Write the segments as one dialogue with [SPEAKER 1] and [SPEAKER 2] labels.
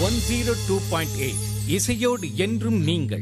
[SPEAKER 1] one zero two point eight இசையோடு என்றும் நீங்கள்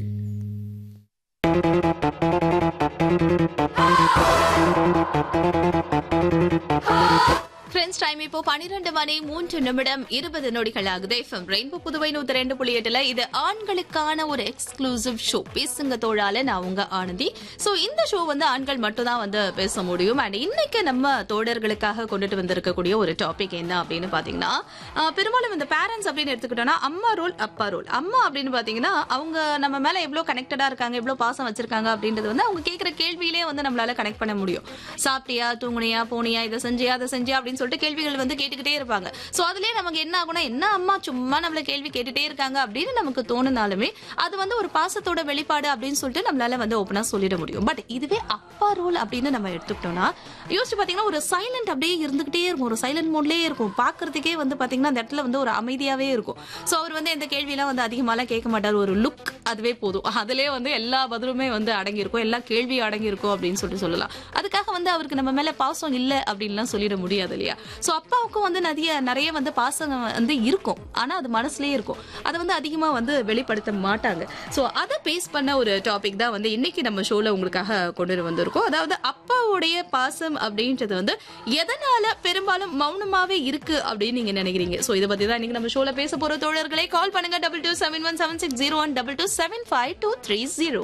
[SPEAKER 2] ஃப்ரெண்ட்ஸ் டைம் இப்போ பன்னிரண்டு மணி மூன்று நிமிடம் இருபது நொடிகள் ஆகுது எஃப்எம் ரெயின்போ புதுவை நூத்தி ரெண்டு புள்ளி எட்டுல இது ஆண்களுக்கான ஒரு எக்ஸ்க்ளூசிவ் ஷோ பேசுங்க தோழால நான் உங்க ஆனந்தி சோ இந்த ஷோ வந்து ஆண்கள் மட்டும் தான் வந்து பேச முடியும் அண்ட் இன்னைக்கு நம்ம தோழர்களுக்காக கொண்டுட்டு வந்திருக்கக்கூடிய ஒரு டாபிக் என்ன அப்படின்னு பாத்தீங்கன்னா ஆஹ், பெரும்பாலும் இந்த பேரண்ட்ஸ் அப்படின்னு எடுத்துக்கிட்டோம்னா அம்மா ரோல் அப்பா ரோல் அம்மா அப்படின்னு பாத்தீங்கன்னா அவங்க நம்ம மேல எவ்வளவு கனெக்டடா இருக்காங்க எவ்வளவு பாசம் வச்சிருக்காங்க அப்படின்றது வந்து அவங்க கேட்கிற கேள்வியிலே வந்து நம்மளால கனெக்ட் பண்ண முடியும் சாப்பிட்டியா தூங்குனியா போனியா இதை செஞ்சியா அதை செஞ்சியா அப்படின்னு சொல்லிட்டு கேள்விகள் வந்து கேட்டுக்கிட்டே இருப்பாங்க சோ அதுலயே நமக்கு என்ன ஆகும்னா என்ன அம்மா சும்மா நம்மள கேள்வி கேட்டுட்டே இருக்காங்க அப்படின்னு நமக்கு தோணுனாலுமே அது வந்து ஒரு பாசத்தோட வெளிப்பாடு அப்படின்னு சொல்லிட்டு நம்மளால வந்து ஓப்பனா சொல்லிட முடியும் பட் இதுவே அப்பா ரோல் அப்படின்னு நம்ம எடுத்துக்கிட்டோம்னா யோசிச்சு பாத்தீங்கன்னா ஒரு சைலண்ட் அப்படியே இருந்துகிட்டே இருக்கும் ஒரு சைலண்ட் மோட்லயே இருக்கும் பாக்குறதுக்கே வந்து பாத்தீங்கன்னா அந்த இடத்துல வந்து ஒரு அமைதியாவே இருக்கும் சோ அவர் வந்து இந்த கேள்வியெல்லாம் வந்து அதிகமாலாம் கேட்க மாட்டார் ஒரு லுக் அதுவே போதும் அதுலயே வந்து எல்லா பதிலுமே வந்து அடங்கியிருக்கும் எல்லா கேள்வியும் அடங்கியிருக்கும் அப்படின்னு சொல்லிட்டு சொல்லலாம் அதுக்காக வந்து அவருக்கு நம்ம மேல பாசம் இல்ல அப்படின்லாம் சொல்லிட முடியாது இல்லையா சோ அப்பாவுக்கும் வந்து நிறைய நிறைய வந்து பாசம் வந்து இருக்கும் ஆனா அது மனசுலயே இருக்கும் அதை வந்து அதிகமா வந்து வெளிப்படுத்த மாட்டாங்க சோ அதை பேஸ் பண்ண ஒரு டாபிக் தான் வந்து இன்னைக்கு நம்ம ஷோல உங்களுக்காக கொண்டு வந்திருக்கோம் அதாவது அப்பாவுடைய பாசம் அப்படின்றது வந்து எதனால பெரும்பாலும் மௌனமாவே இருக்கு அப்படின்னு நீங்க நினைக்கிறீங்க சோ இதை பத்தி தான் இன்னைக்கு நம்ம ஷோல பேச போற தோழர்களே கால் பண்ணுங்க double two seven one seven six zero one double two seven five two three zero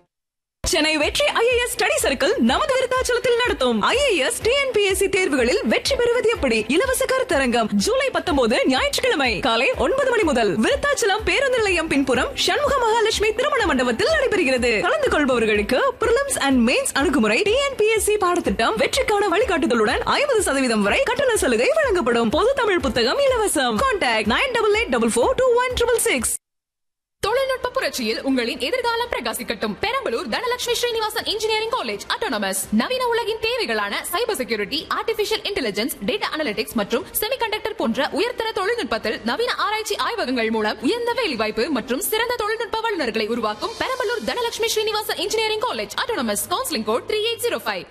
[SPEAKER 3] Chennai Vetri IAS study circle நமது விருத்தாச்சலத்தில் நடத்தும் ஐஏஎஸ் டிஎன்பிஎஸ்சி தேர்வுகளில் வெற்றி பெறுவது எப்படி இலவச கருத்தரங்கம் ஜூலை பத்தொன்பது ஞாயிற்றுக்கிழமை காலை ஒன்பது மணி முதல் விருத்தாச்சலம் பேருந்து நிலையம் பின்புறம் சண்முக மகாலட்சுமி திருமண மண்டபத்தில் நடைபெறுகிறது கலந்து கொள்பவர்களுக்கு பிரிலிம்ஸ் அண்ட் மெயின்ஸ் அணுகுமுறை டிஎன்பிஎஸ்சி பாடத்திட்டம் வெற்றிக்கான வழிகாட்டுதலுடன் ஐம்பது சதவீதம் வரை கட்டண சலுகை வழங்கப்படும் பொது தமிழ் புத்தகம் இலவசம் contact nine double eight double four two one triple six
[SPEAKER 4] தொழில்நுட்ப புரட்சியில் உங்களின் எதிர்காலம் பிரகாசிக்கட்டும் Perambalur Dhanalakshmi Srinivasan engineering college autonomous நவீன உலகின் தேவைகளான cyber security artificial intelligence data analytics மற்றும் செமிகண்டக்டர் போன்ற உயர்தர தொழில்நுட்பத்தில் நவீன ஆராய்ச்சி ஆய்வகங்கள் மூலம் உயர்ந்த வேலைவாய்ப்பு மற்றும் சிறந்த தொழில்நுட்ப வல்லுநர்களை உருவாக்கும் Perambalur Dhanalakshmi Srinivasan engineering college autonomous counselling code three eight zero five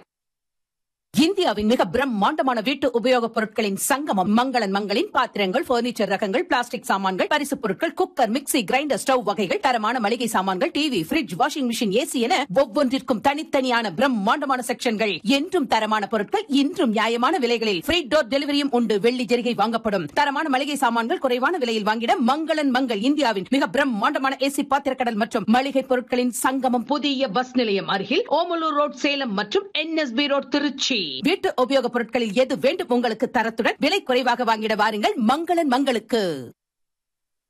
[SPEAKER 5] இந்தியாவின் மிக பிரம்மாண்டமான வீட்டு உபயோகப் பொருட்களின் சங்கமம் மங்களன் மங்களின் பாத்திரங்கள் பர்னிச்சர் ரகங்கள் பிளாஸ்டிக் சாமான்கள் பரிசுப் பொருட்கள் குக்கர் மிக்ஸி கிரைண்டர் ஸ்டவ் வகைகள் தரமான மளிகை சாமான்கள் TV fridge washing machine AC என ஒவ்வொன்றிற்கும் தனித்தனியான பிரம்மாண்டமான செக்ஷன்கள் என்றும் தரமான பொருட்கள் இன்றும் நியாயமான விலைகளில் ஃப்ரீ டோர் டெலிவரியும் உண்டு வெள்ளி ஜெரிகை வாங்கப்படும் தரமான மளிகை சாமான்கள் குறைவான விலையில் வாங்கிட மங்களன் மங்கள் இந்தியாவின் மிக பிரம்மாண்டமான ஏசி பாத்திரக்கடல் மற்றும் மளிகை பொருட்களின் சங்கமம் புதிய பஸ் நிலையம் அருகில் ஓமலூர் ரோட் சேலம் மற்றும் என்எஸ்பி ரோட் திருச்சி வீட்டு உபயோகப் பொருட்களில் எது வேண்டும் உங்களுக்கு தரத்துடன் விலை குறைவாக வாங்கிட வாருங்கள் மங்களன் மங்களுக்கு